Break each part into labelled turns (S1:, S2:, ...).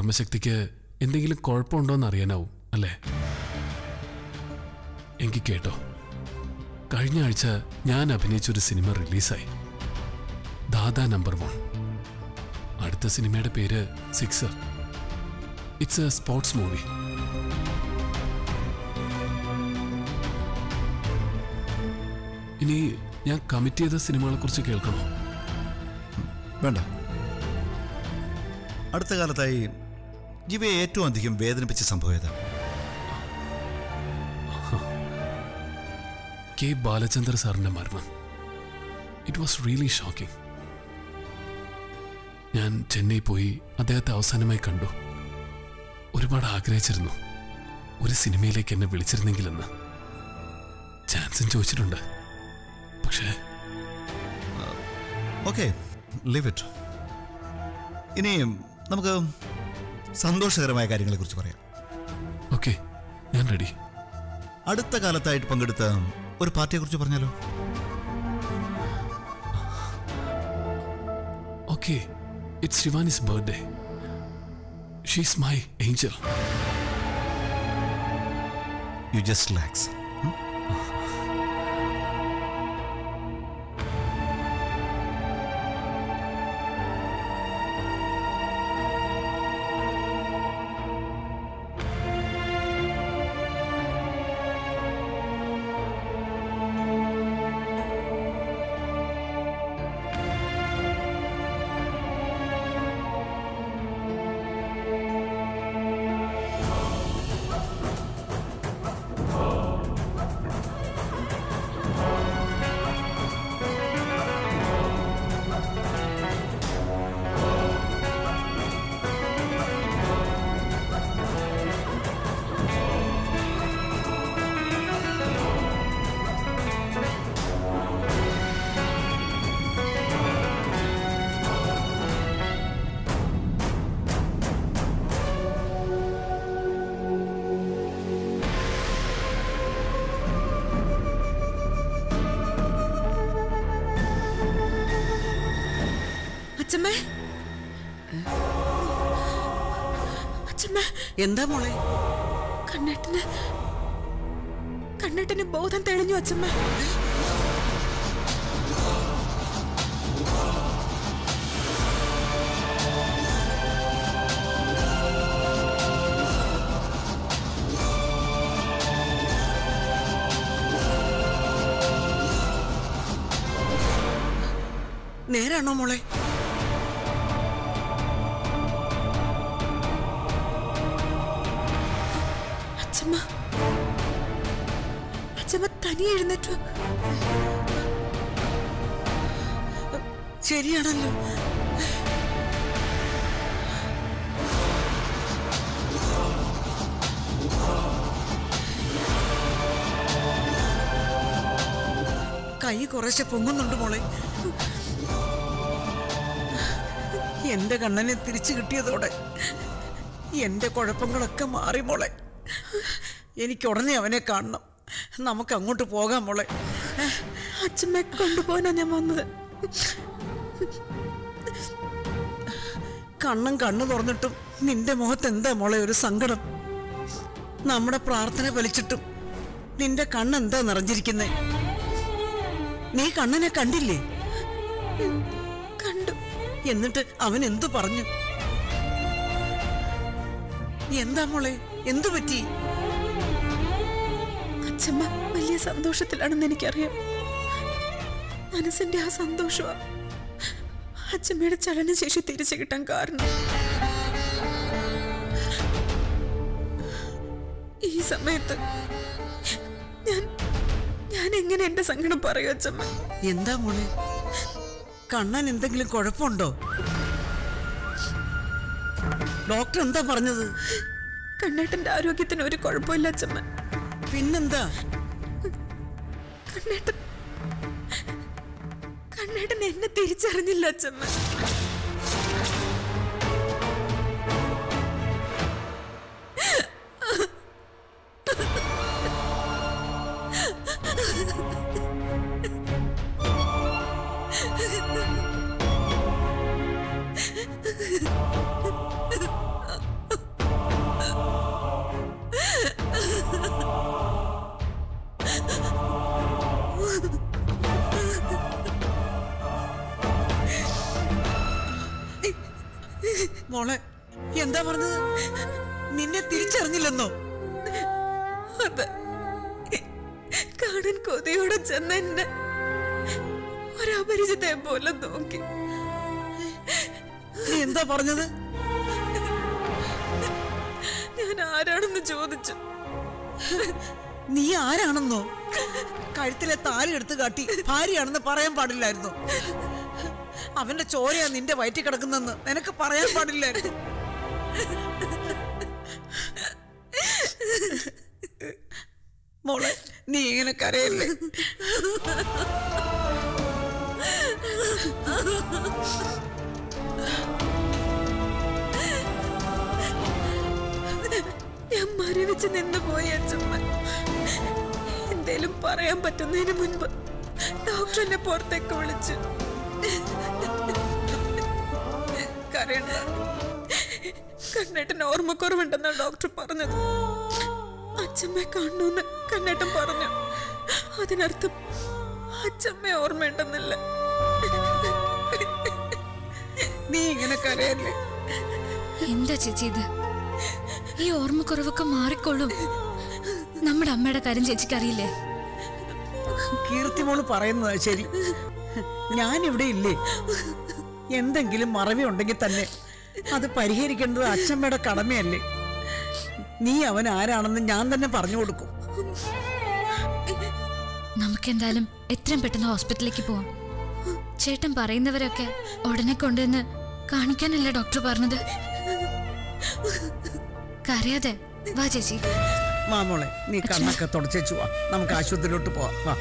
S1: ഓർമ്മശക്തിക്ക് എന്തെങ്കിലും കുഴപ്പമുണ്ടോയെന്ന് അറിയാനാവും അല്ലേ എങ്കിൽ കേട്ടോ കഴിഞ്ഞ ആഴ്ച ഞാൻ അഭിനയിച്ചൊരു സിനിമ റിലീസായി ദാദാ നമ്പർ വൺ അടുത്ത സിനിമയുടെ പേര് sixer it's a sports movie ഇനി ഞാൻ കമ്മിറ്റ് ചെയ്ത സിനിമകളെ കുറിച്ച് കേൾക്കണോ
S2: വേണ്ട അടുത്ത കാലത്തായി ജിവയെ ഏറ്റവും അധികം വേദനിപ്പിച്ച സംഭവം ഏതാ
S1: കെ ബാലചന്ദ്ര സാറിന്റെ മരണം ഇറ്റ് വാസ് റിയലി ഷോക്കിംഗ് ഞാൻ ചെന്നൈ പോയി അദ്ദേഹത്തെ അവസാനമായി കണ്ടു ഒരുപാട് ആഗ്രഹിച്ചിരുന്നു ഒരു സിനിമയിലേക്ക് എന്നെ വിളിച്ചിരുന്നെങ്കിലെന്ന് ചാൻസും ചോദിച്ചിട്ടുണ്ട് പക്ഷേ
S2: ഓക്കെ ലിവ് ഇറ്റ് ഇനി നമുക്ക് സന്തോഷകരമായ കാര്യങ്ങളെക്കുറിച്ച് പറയാം
S1: ഓക്കെ ഞാൻ റെഡി
S2: അടുത്ത കാലത്തായിട്ട് പങ്കെടുത്ത ഒരു പാർട്ടിയെക്കുറിച്ച് പറഞ്ഞാലോ
S1: okay it's Shivani's birthday she's my angel
S2: you just relax
S3: അച്ഛമ്മേ അച്ഛമ്മേ
S4: എന്താ മോളെ
S3: കണ്ണേട്ടന് കണ്ണേട്ടന് ബോധം തെളിഞ്ഞു അച്ഛമ്മേ
S4: നേരാണോ മോളെ
S3: അച്ഛമ്മ അച്ഛമ്മ തനിയെ എഴുന്നേറ്റു
S4: ശരിയാണല്ലോ കൈ കുറച്ച് പൊങ്ങുന്നുണ്ട് മോളെ എന്റെ കണ്ണനെ തിരിച്ചു കിട്ടിയതോടെ എന്റെ കുഴപ്പങ്ങളൊക്കെ മാറി മോളെ എനിക്ക് ഉടനെ അവനെ കാണണം നമുക്ക് അങ്ങോട്ട് പോകാം മോളെ
S3: അച്ഛമ്മയെ കൊണ്ടുപോകാനാ ഞാൻ വന്നത്
S4: കണ്ണും കണ്ണു തുറന്നിട്ടും നിന്റെ മുഖത്ത് എന്താ മോളെ ഒരു സങ്കടം നമ്മുടെ പ്രാർത്ഥന ഫലിച്ചിട്ടും നിന്റെ കണ്ണെന്താ നിറഞ്ഞിരിക്കുന്നേ നീ കണ്ണനെ കണ്ടില്ലേ
S3: കണ്ടു
S4: എന്നിട്ട് അവൻ എന്തു പറഞ്ഞു എന്താ മോളെ എന്തു പറ്റി
S3: അച്ഛമ്മ വലിയ സന്തോഷത്തിലാണെന്ന് എനിക്കറിയാം മനസ്സിന്റെ ആ സന്തോഷമാ അച്ഛമ്മയുടെ ചലനശേഷി തിരിച്ചു കിട്ടാൻ കാരണം ഈ സമയത്ത് ഞാൻ ഞാൻ എങ്ങനെ എന്റെ സങ്കടം പറയൂ അച്ഛമ്മ
S4: എന്താ മോളെ കണ്ണൻ എന്തെങ്കിലും കുഴപ്പമുണ്ടോ ഡോക്ടർ എന്താ പറഞ്ഞത്
S3: കണ്ണേട്ടന്റെ ആരോഗ്യത്തിന് ഒരു കുഴപ്പമില്ല അച്ഛമ്മ
S4: പിന്നെന്താ
S3: കണ്ണേട്ടൻ കണ്ണേട്ടൻ എന്നെ തിരിച്ചറിഞ്ഞില്ല അച്ഛമ്മ
S4: മോളെ എന്താ പറഞ്ഞത് നിന്നെ തിരിച്ചറിഞ്ഞില്ലെന്നോ
S3: അതെ കാണാൻ കൊതിയോടെ ചെന്ന എന്നെ ഒരപരിചിതയെ പോലെ നോക്കി
S4: നീ എന്താ പറഞ്ഞത്
S3: ഞാൻ ആരാണെന്ന് ചോദിച്ചു
S4: നീ ആരാണെന്നോ കഴുത്തിലെ താലി എടുത്ത് കാട്ടി ഭാര്യയാണെന്ന് പറയാൻ പാടില്ലായിരുന്നു അവന്റെ ചോരയാ നിന്റെ വയറ്റിൽ കിടക്കുന്നെന്ന് നിനക്ക് പറയാൻ പാടില്ലായിരുന്നു മോളെ നീ ഇങ്ങനെ കരയല്ലേ
S3: ഞാൻ മരവിച്ച് നിന്ന് പോയി അച്ഛമ്മ എന്തേലും പറയാൻ പറ്റുന്നതിന് മുൻപ് ഡോക്ടർ എന്നെ പുറത്തേക്ക് വിളിച്ചു കരയണ്ട കണ്ണേട്ടന് ഓർമ്മക്കുറവുണ്ടെന്നാണ് ഡോക്ടർ പറഞ്ഞത് അച്ഛമ്മയെ കാണണമെന്ന് കണ്ണേട്ടൻ പറഞ്ഞു അതിനർത്ഥം അച്ഛമ്മയെ ഓർമ്മയുണ്ടെന്നല്ല
S4: നീ ഇങ്ങനെ കരയല്ലേ
S5: എന്താ ചേച്ചി ഇത് ഈ ഓർമ്മക്കുറവൊക്കെ മാറിക്കൊള്ളും നമ്മുടെ അമ്മയുടെ കാര്യം ചേച്ചിക്ക് അറിയില്ലേ
S4: കീർത്തിമോള് പറയുന്നതാ ശരി ഞാൻ ഇവിടെ ഇല്ലേ എന്തെങ്കിലും മറവി ഉണ്ടെങ്കിൽ തന്നെ അത് പരിഹരിക്കേണ്ടത് അച്ഛമ്മയുടെ കടമയല്ലേ നീ അവൻ ആരാണെന്ന് ഞാൻ തന്നെ പറഞ്ഞു കൊടുക്കും
S5: നമുക്കെന്തായാലും എത്രയും പെട്ടെന്ന് ഹോസ്പിറ്റലിലേക്ക് പോവാം ചേട്ടൻ പറയുന്നവരൊക്കെ ഉടനെ കൊണ്ടുവന്ന് കാണിക്കാനല്ലേ ഡോക്ടർ പറഞ്ഞത് കരയാതെ വാ ചേച്ചി
S4: മാമോളെ നീ കണ്ണൊക്കെ തുടച്ചു വാ നമുക്ക് ആശുപത്രിയിലോട്ട് പോവാം വാ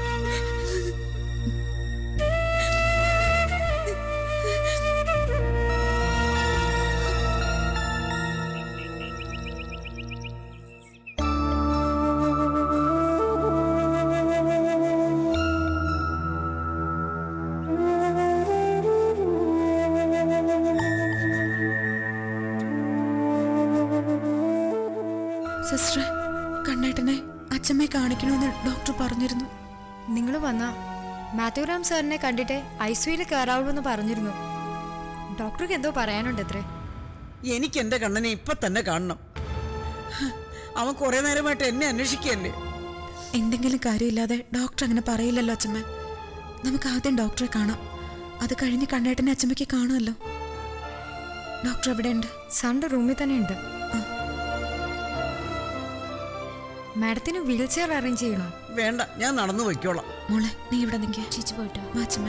S3: സിസ്റ്റർ കണ്ണേട്ടനെ അച്ഛമ്മയെ കാണിക്കണമെന്ന് ഡോക്ടർ പറഞ്ഞിരുന്നു
S6: നിങ്ങൾ വന്ന മാത്യുറാം സാറിനെ കണ്ടിട്ട് ഐ സിയിൽ കയറാവുള്ളൂ എന്ന് പറഞ്ഞിരുന്നു ഡോക്ടർക്ക് എന്തോ പറയാനുണ്ട് അത്രേ
S4: എനിക്ക് എന്റെ കണ്ണനെ ഇപ്പൊ തന്നെ കാണണം അവൻ കുറെ നേരമായിട്ട് എന്നെ അന്വേഷിക്കുകയല്ലേ
S3: എന്തെങ്കിലും കാര്യമില്ലാതെ ഡോക്ടർ അങ്ങനെ പറയില്ലല്ലോ അച്ഛമ്മ നമുക്ക് ആദ്യം ഡോക്ടറെ കാണാം അത് കഴിഞ്ഞ് കണ്ണേട്ടനെ അച്ഛമ്മയ്ക്ക് കാണുമല്ലോ ഡോക്ടർ എവിടെയുണ്ട്
S6: സാറിന്റെ റൂമിൽ തന്നെ ഉണ്ട് മാഡത്തിന് വീൽ ചെയർ അറേഞ്ച് ചെയ്യണോ
S4: വേണ്ട ഞാൻ നടന്നു വയ്ക്കോളാം
S3: മോളെ നീ ഇവിടെ നിൽക്കുക
S5: ചേച്ചി പോയിട്ടോ
S3: വാ അച്ഛമ്മ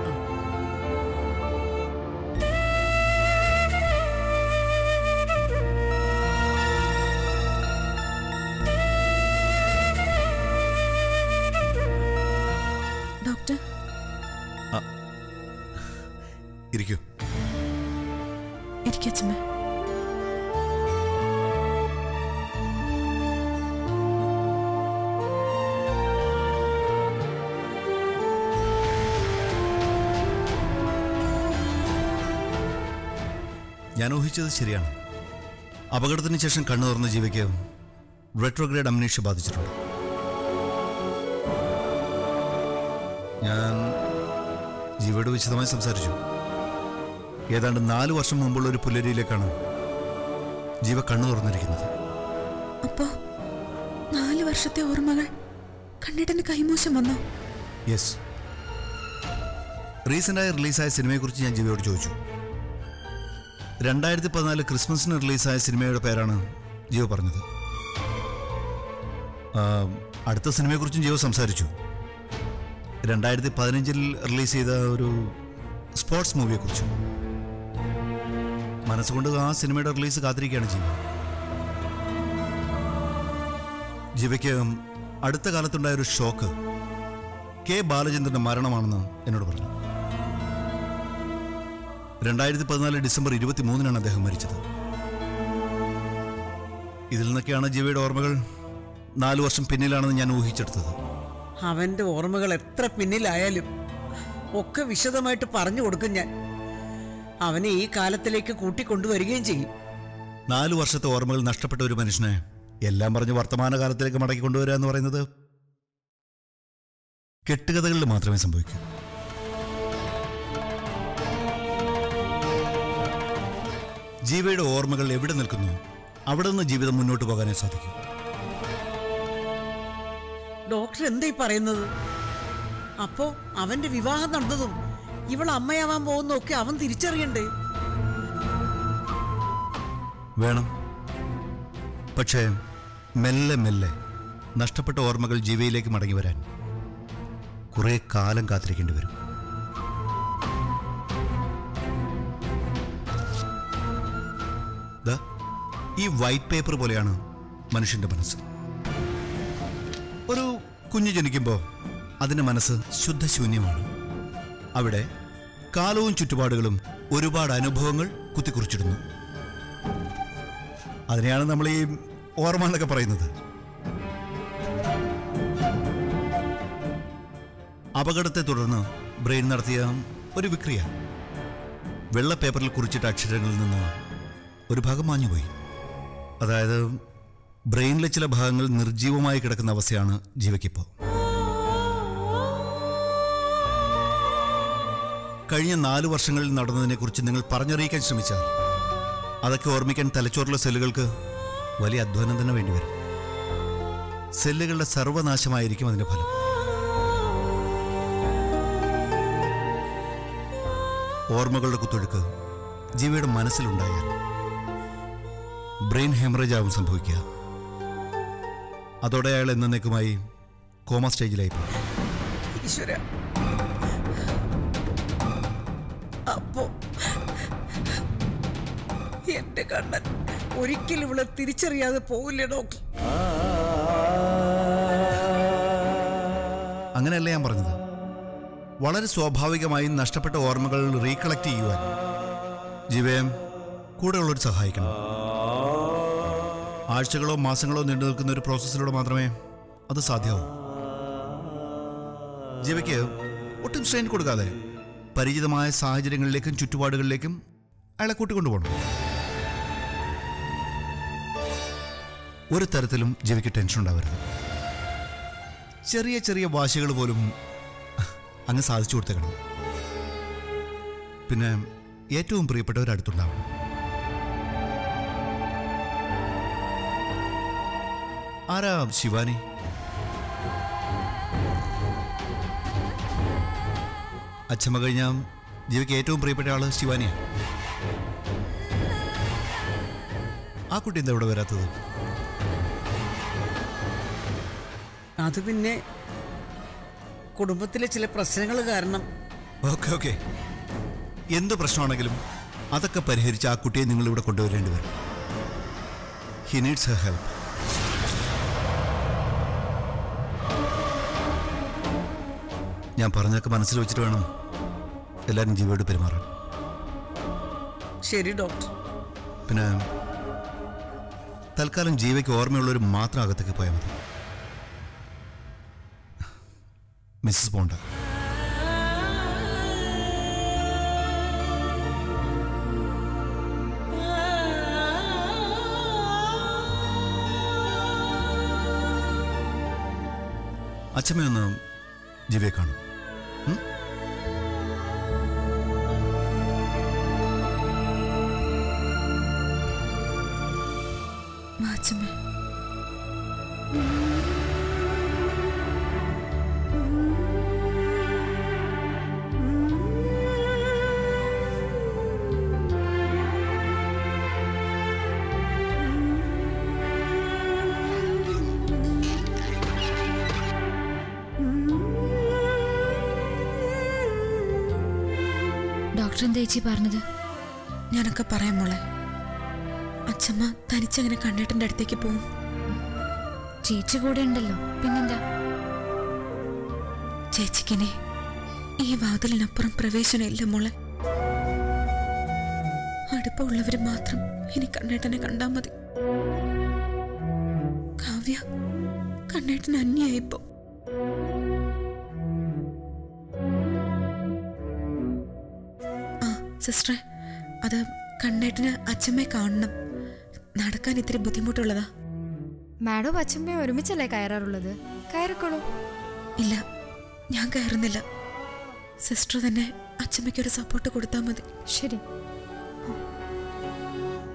S3: ഡോക്ടർ
S2: ഇരിക്കൂ
S3: ഇരിക്കുക അച്ഛമ്മ
S2: ഞാൻ ഊഹിച്ചത് ശരിയാണ് അപകടത്തിന് ശേഷം കണ്ണു തുറന്ന ജീവയ്ക്ക് റെട്രോഗ്രേഡ് അമ്നീഷ്യ ബാധിച്ചിട്ടുണ്ട് ഞാൻ ജീവയോട് വിശദമായി സംസാരിച്ചു ഏതാണ്ട് നാല് വർഷം മുമ്പുള്ള ഒരു പുലരിയിലേക്കാണ് ജീവ കണ്ണു തുറന്നിരിക്കുന്നത്
S3: അപ്പോ നാല് വർഷത്തെ ഓർമ്മകൾ കണ്ണേട്ടന് കൈമോശം വന്നോ
S2: യെസ് റീസെൻ്റായി റിലീസായ സിനിമയെക്കുറിച്ച് ഞാൻ ജീവയോട് ചോദിച്ചു രണ്ടായിരത്തി പതിനാല് ക്രിസ്മസിന് റിലീസായ സിനിമയുടെ പേരാണ് ജീവ പറഞ്ഞത് ആ, അടുത്ത സിനിമയെക്കുറിച്ചും ജീവ സംസാരിച്ചു രണ്ടായിരത്തി പതിനഞ്ചിൽ റിലീസ് ചെയ്ത ഒരു സ്പോർട്സ് മൂവിയെക്കുറിച്ച് മനസ്സുകൊണ്ട് ആ സിനിമയുടെ റിലീസ് കാത്തിരിക്കുകയാണ് ജീവ ജീവയ്ക്ക് അടുത്ത കാലത്തുണ്ടായ ഒരു ഷോക്ക് കെ ബാലചന്ദ്രന്റെ മരണമാണെന്ന് എന്നോട് പറഞ്ഞു രണ്ടായിരത്തി പതിനാല് ഡിസംബർ ഇരുപത്തി മൂന്നിനാണ് അദ്ദേഹം മരിച്ചത് ഇതിൽ നിന്നൊക്കെയാണ് ജീവയുടെ ഓർമ്മകൾ നാലു വർഷം പിന്നിലാണെന്ന് ഞാൻ ഊഹിച്ചെടുത്തത്
S4: അവന്റെ ഓർമ്മകൾ എത്ര പിന്നിലായാലും ഒക്കെ വിശദമായിട്ട് പറഞ്ഞു കൊടുക്കും ഞാൻ അവനെ ഈ കാലത്തിലേക്ക് കൂട്ടിക്കൊണ്ടുവരികയും ചെയ്യും
S2: നാലു വർഷത്തെ ഓർമ്മകൾ നഷ്ടപ്പെട്ട ഒരു മനുഷ്യനെ എല്ലാം പറഞ്ഞ് വർത്തമാനകാലത്തിലേക്ക് മടക്കി കൊണ്ടുവരിക എന്ന് പറയുന്നത് കെട്ടുകഥകളിൽ മാത്രമേ സംഭവിക്കൂ ജീവയുടെ ഓർമ്മകൾ എവിടെ നിൽക്കുന്നു അവിടെ നിന്ന് ജീവിതം മുന്നോട്ട് പോകാനേ സാധിക്കൂ
S4: ഡോക്ടർ എന്തായി പറയുന്നത് അപ്പോ അവന്റെ വിവാഹം നടന്നതും ഇവൾ അമ്മയാവാൻ പോകുന്നതൊക്കെ അവൻ തിരിച്ചറിയണ്ടേ
S2: വേണം പക്ഷേ മെല്ലെ മെല്ലെ നഷ്ടപ്പെട്ട ഓർമ്മകൾ ജീവയിലേക്ക് മടങ്ങി വരാൻ കുറെ കാലം കാത്തിരിക്കേണ്ടി വരും ദാ, ഈ വൈറ്റ് പേപ്പർ പോലെയാണ് മനുഷ്യന്റെ മനസ്സ് ഒരു കുഞ്ഞു ജനിക്കുമ്പോൾ അതിന്റെ മനസ്സ് ശുദ്ധശൂന്യമാണ് അവിടെ കാലവും ചുറ്റുപാടുകളും ഒരുപാട് അനുഭവങ്ങൾ കുത്തിക്കുറിച്ചിടുന്നു അതിനെയാണ് നമ്മൾ ഈ ഓർമ്മ എന്നൊക്കെ പറയുന്നത് അപകടത്തെ തുടർന്ന് ബ്രെയിൻ നടത്തിയ ഒരു വിക്രിയ വെള്ള പേപ്പറിൽ കുറിച്ചിട്ട അക്ഷരങ്ങളിൽ നിന്ന് ഒരു ഭാഗം മാഞ്ഞുപോയി അതായത് ബ്രെയിനിലെ ചില ഭാഗങ്ങൾ നിർജീവമായി കിടക്കുന്ന അവസ്ഥയാണ് ജീവയ്ക്കിപ്പോൾ കഴിഞ്ഞ നാല് വർഷങ്ങളിൽ നടന്നതിനെക്കുറിച്ച് നിങ്ങൾ പറഞ്ഞറിയിക്കാൻ ശ്രമിച്ചാൽ അതൊക്കെ ഓർമ്മിക്കാൻ തലച്ചോറിലെ സെല്ലുകൾക്ക് വലിയ അധ്വാനം തന്നെ വേണ്ടിവരും സെല്ലുകളുടെ സർവനാശമായിരിക്കും അതിന്റെ ഫലം ഓർമ്മകളുടെ കുത്തൊഴുക്ക് ജീവിയുടെ മനസ്സിലുണ്ടായാൽ ബ്രെയിൻ ഹെമറേജ് ആവും സംഭവിക്കുക അതോടെ അയാൾ എന്നേക്കുമായി കോമ സ്റ്റേജിലായി പോകും
S4: ഈശ്വര അപ്പോ എന്റെ കണ്ണൻ ഒരിക്കലും ഇവളെ തിരിച്ചറിയാതെ പോകില്ലേ ഡോക്ടർ
S2: അങ്ങനെയല്ല ഞാൻ പറഞ്ഞത് വളരെ സ്വാഭാവികമായും നഷ്ടപ്പെട്ട ഓർമ്മകൾ റീകളക്ട് ചെയ്യുവാൻ ജീവയം കൂടെയുള്ളവർ സഹായിക്കണം ആഴ്ചകളോ മാസങ്ങളോ നീണ്ടു നിൽക്കുന്ന ഒരു പ്രോസസ്സിലൂടെ മാത്രമേ അത് സാധ്യമാവൂ ജീവയ്ക്ക് ഒട്ടും സ്ട്രെയിൻ കൊടുക്കാതെ പരിചിതമായ സാഹചര്യങ്ങളിലേക്കും ചുറ്റുപാടുകളിലേക്കും അയാളെ കൂട്ടിക്കൊണ്ടുപോകണം ഒരു തരത്തിലും ജീവിക്ക് ടെൻഷൻ ഉണ്ടാവരുത് ചെറിയ ചെറിയ വാശികൾ പോലും അങ്ങ് സാധിച്ചു കൊടുത്തേക്കണം പിന്നെ ഏറ്റവും പ്രിയപ്പെട്ടവരടുത്തുണ്ടാവണം ആരാ ശിവാനി അച്ഛമ്മ കഴിഞ്ഞ ജീവിക്ക് ഏറ്റവും പ്രിയപ്പെട്ട ആള് ശിവാനിയാണ് ആ കുട്ടി എന്താ ഇവിടെ വരാത്തത്
S4: അത് പിന്നെ കുടുംബത്തിലെ ചില പ്രശ്നങ്ങൾ കാരണം
S2: ഓക്കെ ഓക്കെ എന്ത് പ്രശ്നമാണെങ്കിലും അതൊക്കെ പരിഹരിച്ച് ആ കുട്ടിയെ നിങ്ങൾ ഇവിടെ കൊണ്ടുവരേണ്ടി വരും ഹി നീഡ്സ് ഹെർ ഹെൽപ്പ് ഞാൻ പറഞ്ഞതൊക്കെ മനസ്സിൽ വെച്ചിട്ട് വേണം എല്ലാവരും ജീവയോട് പെരുമാറാൻ
S4: ശരി ഡോക്ടർ
S2: പിന്നെ തൽക്കാലം ജീവയ്ക്ക് ഓർമ്മയുള്ളവർ മാത്രം അകത്തേക്ക് പോയാൽ മതി മിസ്സസ് പോണ്ട അച്ഛമ്മയൊന്ന് ദിവ്യയെ കാണും ഉം?
S3: മാച്ചമ്മേ
S5: ഡോക്ടർ എന്താ ചേച്ചി പറഞ്ഞത്
S3: ഞാനൊക്കെ പറയാം മോളെ അച്ഛമ്മ തനിച്ചങ്ങനെ കണ്ണേട്ടൻ്റെ അടുത്തേക്ക് പോവും
S5: ചേച്ചി കൂടെ ഉണ്ടല്ലോ പിന്നെന്താ
S3: ചേച്ചിക്കിനെ ഈ വാതിലിനപ്പുറം പ്രവേശനമില്ല മോളെ അടുപ്പമുള്ളവര് മാത്രം ഇനി കണ്ണേട്ടനെ കണ്ടാ മതി കാവ്യ കണ്ണേട്ടൻ അന്യായിപ്പോ ആ സിസ്റ്ററെ അത് കണ്ണേട്ടന് അച്ഛമ്മയെ കാണണം നടക്കാൻ ഇത്തിരി ബുദ്ധിമുട്ടുള്ളതാ
S6: മാഡവും അച്ഛമ്മയും ഒരുമിച്ചല്ലേ കയറാറുള്ളത് കയറിക്കോളൂ
S3: ഇല്ല ഞാൻ കയറുന്നില്ല സിസ്റ്റർ തന്നെ അച്ഛമ്മയ്ക്ക് ഒരു സപ്പോർട്ട് കൊടുത്താൽ മതി
S6: ശരി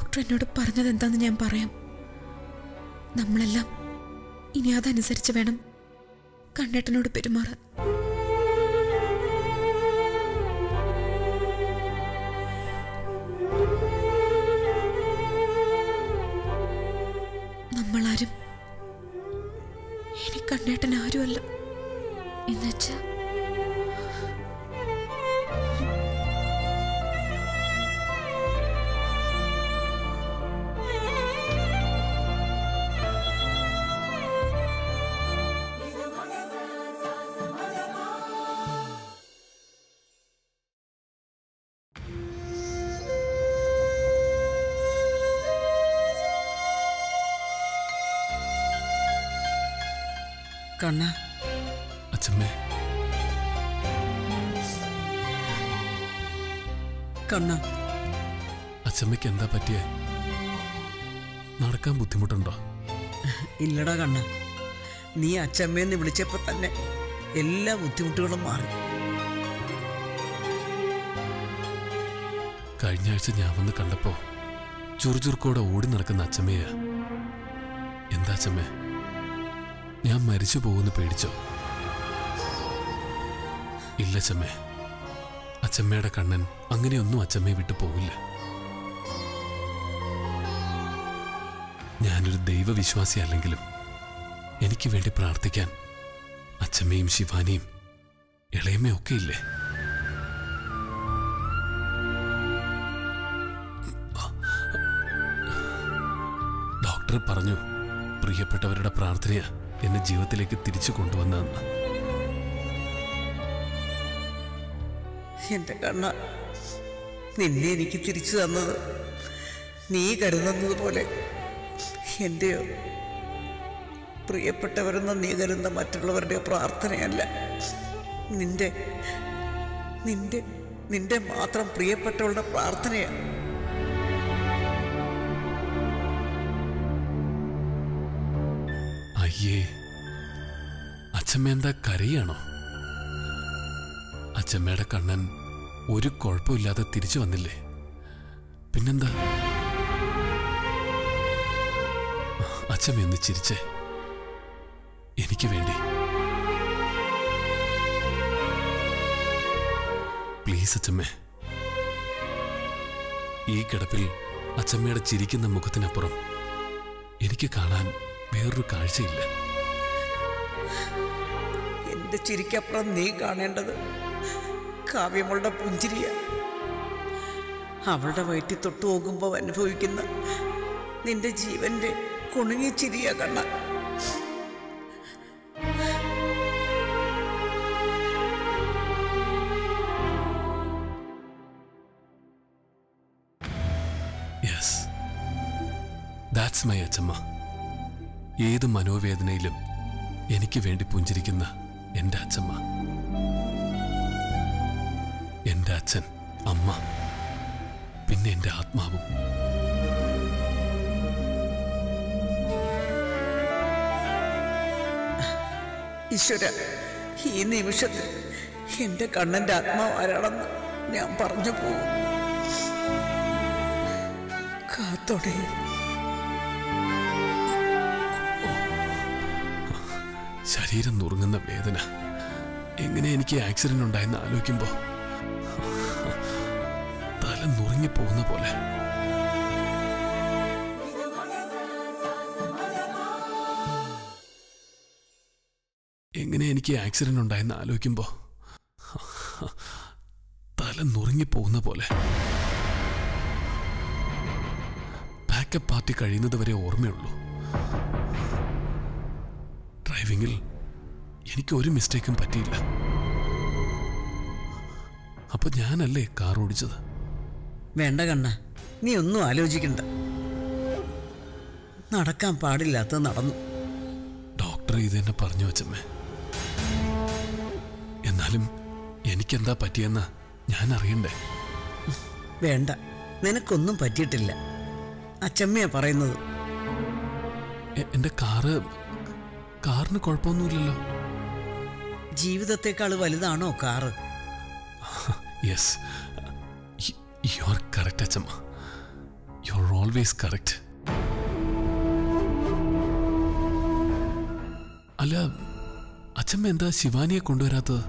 S3: ഡോക്ടർ എന്നോട് പറഞ്ഞത് എന്താന്ന് ഞാൻ പറയാം നമ്മളെല്ലാം ഇനി അതനുസരിച്ച് വേണം കണ്ണേട്ടനോട് പെരുമാറാൻ നമ്മളാരും ഇനി കണ്ണേട്ടൻ ആരുമല്ല
S5: എന്നുവെച്ചാ
S4: കണ്ണ
S1: അച്ഛമ്മേ
S4: കണ്ണ
S1: അച്ഛമ്മയ്ക്ക് എന്താ പറ്റിയേ നടക്കാൻ ബുദ്ധിമുട്ടുണ്ടോ
S4: ഇല്ലടാ കണ്ണ നീ അച്ചമ്മയെന്ന് വിളിച്ചപ്പോ തന്നെ എല്ലാ ബുദ്ധിമുട്ടുകളും മാറി
S1: കഴിഞ്ഞ ആഴ്ച ഞാൻ വന്ന് കണ്ടപ്പോ ചുറുചുറുക്കോടെ ഓടി നടക്കുന്ന അച്ഛമ്മയാ എന്താ അച്ഛമ്മേ ഞാൻ മരിച്ചു പോകുന്നു പേടിച്ചോ ഇല്ല അച്ഛമ്മേ അച്ഛമ്മയുടെ കണ്ണൻ അങ്ങനെയൊന്നും അച്ഛമ്മയെ വിട്ടു പോവില്ല ഞാനൊരു ദൈവവിശ്വാസി അല്ലെങ്കിലും എനിക്ക് വേണ്ടി പ്രാർത്ഥിക്കാൻ അച്ഛമ്മയും ശിവാനിയും ഇളയമ്മയും ഒക്കെ ഇല്ലേ ഡോക്ടർ പറഞ്ഞു പ്രിയപ്പെട്ടവരുടെ പ്രാർത്ഥനയാ എന്നെ ജീവിതത്തിലേക്ക് തിരിച്ചു കൊണ്ടുവന്നതെന്ന്
S4: എന്റെ കണ്ണ നിന്നെ എനിക്ക് തിരിച്ചു തന്നത് നീ കരുതുന്നത് പോലെ എൻ്റെയോ പ്രിയപ്പെട്ടവരെന്ന് നീ കരുതുന്ന മറ്റുള്ളവരുടെ പ്രാർത്ഥനയല്ല നിന്റെ നിന്റെ നിന്റെ മാത്രം പ്രിയപ്പെട്ടവളുടെ പ്രാർത്ഥനയാണ്
S1: അയ്യേ അച്ഛമ്മ എന്താ കരയാണോ അച്ഛമ്മയുടെ കണ്ണൻ ഒരു കുഴപ്പമില്ലാതെ തിരിച്ചു വന്നില്ലേ പിന്നെന്താ അച്ഛമ്മ ഒന്ന് ചിരിച്ചേ എനിക്ക് വേണ്ടി പ്ലീസ് അച്ഛമ്മേ ഈ കിടപ്പിൽ അച്ഛമ്മയുടെ ചിരിക്കുന്ന മുഖത്തിനപ്പുറം എനിക്ക് കാണാൻ വേറൊരു കാഴ്ചയില്ല
S4: എന്റെ ചിരിക്കപ്പുറം നീ കാണേണ്ടത് കാവ്യമളുടെ പുഞ്ചിരിയ അവളുടെ വയറ്റിൽ തൊട്ടു പോകുമ്പോൾ അനുഭവിക്കുന്ന നിന്റെ ജീവന്റെ കുണുങ്ങിയ ചിരിയ കണ്ണ
S1: യെസ് ദാറ്റ്സ് മൈ അച്ഛമ്മ ഏത് മനോവേദനയിലും എനിക്ക് വേണ്ടി പുഞ്ചിരിക്കുന്ന എൻ്റെ അച്ഛമ്മ എൻ്റെ അച്ഛൻ അമ്മ പിന്നെ എൻ്റെ ആത്മാവും
S4: ഈശ്വര ഈ നിമിഷത്തിൽ എന്റെ കണ്ണന്റെ ആത്മാവ് ആരാണെന്ന് ഞാൻ പറഞ്ഞു പോകും കാത്തോടെ
S1: ശരീരം നുറുങ്ങുന്ന വേദന എങ്ങനെ എനിക്ക് ആക്സിഡന്റ് ഉണ്ടായെന്ന് ആലോചിക്കുമ്പോ തല നുറുങ്ങി പോകുന്ന പോലെ എങ്ങനെ എനിക്ക് ആക്സിഡന്റ് ഉണ്ടായെന്ന് ആലോചിക്കുമ്പോ തല നുറുങ്ങി പോകുന്ന പോലെ ബാക്കപ്പ് പാർട്ടി കഴിയുന്നത് വരെ ഓർമ്മയുള്ളൂ ഡ്രൈവിങ്ങിൽ എനിക്ക് ഒരു മിസ്റ്റേക്കും പറ്റിയില്ല അപ്പൊ ഞാനല്ലേ കാർ ഓടിച്ചത്
S4: വേണ്ട കണ്ണ നീ ഒന്നും ആലോചിക്കണ്ട നടക്കാൻ പാടില്ലാത്തത് നടന്നു
S1: ഡോക്ടർ ഇത് തന്നെ പറഞ്ഞു വച്ചമ്മേ എന്നാലും എനിക്കെന്താ പറ്റിയെന്ന് ഞാൻ അറിയണ്ടേ
S4: വേണ്ട നിനക്കൊന്നും പറ്റിയിട്ടില്ല അച്ചമ്മയാ പറയുന്നത്
S1: എ- എന്റെ കാറ് കാറിന് കുഴപ്പമൊന്നുമില്ലല്ലോ
S4: ജീവിതത്തെക്കാൾ വലുതാണോ car
S1: yes you are correct അച്ചമ്മ യു ആർ ഓൾവേസ് കറക്റ്റ് അല്ല അച്ഛമ്മ എന്താ ശിവാനിയെ കൊണ്ടുവരാത്തത്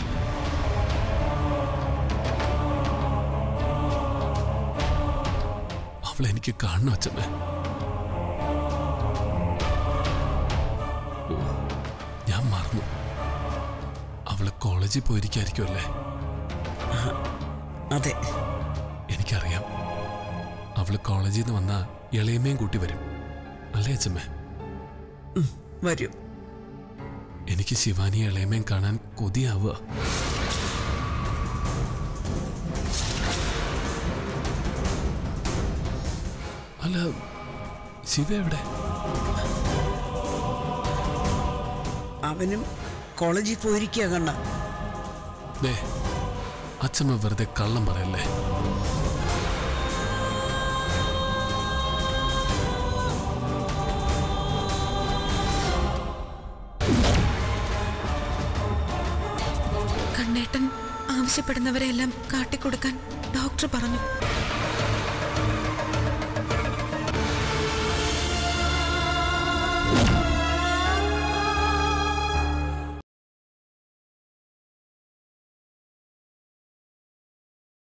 S1: അവളെ എനിക്ക് കാണണം അച്ഛമ്മ ഓ ഞാൻ മറന്നു അവള് കോളേജിൽ പോയിരിക്കായിരിക്കുമല്ലേ
S4: അതെ
S1: എനിക്കറിയാം അവള് കോളേജിൽ നിന്ന് വന്ന ഇളയമ്മയും കൂട്ടി വരും അല്ലേ അച്ഛമ്മേ
S4: വരും
S1: എനിക്ക് ശിവാനിയെ ഇളയമ്മയും കാണാൻ കൊതിയാവുക അല്ല ശിവ എവിടെ
S4: അവനും കോളേജിൽ പോയിരിക്കുക കണ്ണ
S1: ദേ അച്ഛമ്മ വെറുതെ കള്ളം പറയല്ലേ
S3: കണ്ണേട്ടൻ ആവശ്യപ്പെടുന്നവരെല്ലാം കാട്ടിക്കൊടുക്കാൻ ഡോക്ടർ പറഞ്ഞു